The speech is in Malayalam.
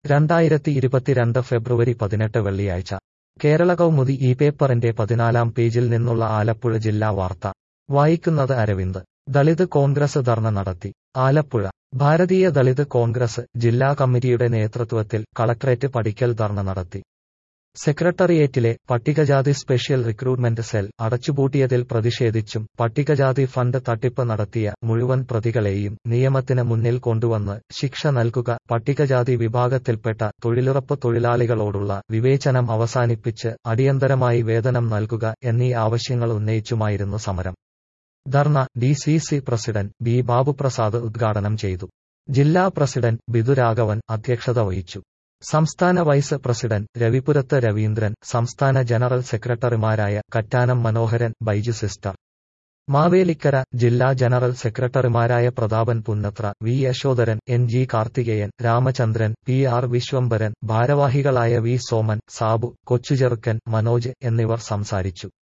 രണ്ടായിരത്തി ഇരുപത്തിരണ്ട് ഫെബ്രുവരി പതിനെട്ട് വെള്ളിയാഴ്ച കേരള കൗമുദി ഈ പേപ്പറിന്റെ പതിനാലാം പേജിൽ നിന്നുള്ള ആലപ്പുഴ ജില്ലാ വാർത്ത വായിക്കുന്നത് അരവിന്ദ് ദളിത് കോൺഗ്രസ് ധർണ നടത്തി ആലപ്പുഴ ഭാരതീയ ദളിത് കോൺഗ്രസ് ജില്ലാ കമ്മിറ്റിയുടെ നേതൃത്വത്തിൽ കളക്ടറേറ്റ് പടിക്കൽ ധർണ നടത്തി സെക്രട്ടറിയേറ്റിലെ പട്ടികജാതി സ്പെഷ്യൽ റിക്രൂട്ട്മെന്റ് സെൽ അടച്ചുപൂട്ടിയതിൽ പ്രതിഷേധിച്ചും പട്ടികജാതി ഫണ്ട് തട്ടിപ്പ് നടത്തിയ മുഴുവൻ പ്രതികളെയും നിയമത്തിന് മുന്നിൽ കൊണ്ടുവന്ന് ശിക്ഷ നൽകുക പട്ടികജാതി വിഭാഗത്തിൽപ്പെട്ട തൊഴിലുറപ്പ് തൊഴിലാളികളോടുള്ള വിവേചനം അവസാനിപ്പിച്ച് അടിയന്തരമായി വേതനം നൽകുക എന്നീ ആവശ്യങ്ങൾ ഉന്നയിച്ചുമായിരുന്നു സമരം dharna D C C president B Babuprasad ഉദ്ഘാടനം ചെയ്തു ജില്ലാ പ്രസിഡന്റ് ബിദുരാഘവൻ അധ്യക്ഷത വഹിച്ചു സംസ്ഥാന വൈസ് പ്രസിഡന്റ് രവിപുരത്ത് രവീന്ദ്രൻ സംസ്ഥാന ജനറൽ സെക്രട്ടറിമാരായ കറ്റാനം മനോഹരൻ ബൈജു സിസ്റ്റർ മാവേലിക്കര ജില്ലാ ജനറൽ സെക്രട്ടറിമാരായ Prathapan Punnathra V Yashodharan N G Karthikeyan Ramachandran P R Vishwambharan ഭാരവാഹികളായ വി സോമൻ സാബു കൊച്ചുചെറുക്കൻ മനോജ് എന്നിവർ സംസാരിച്ചു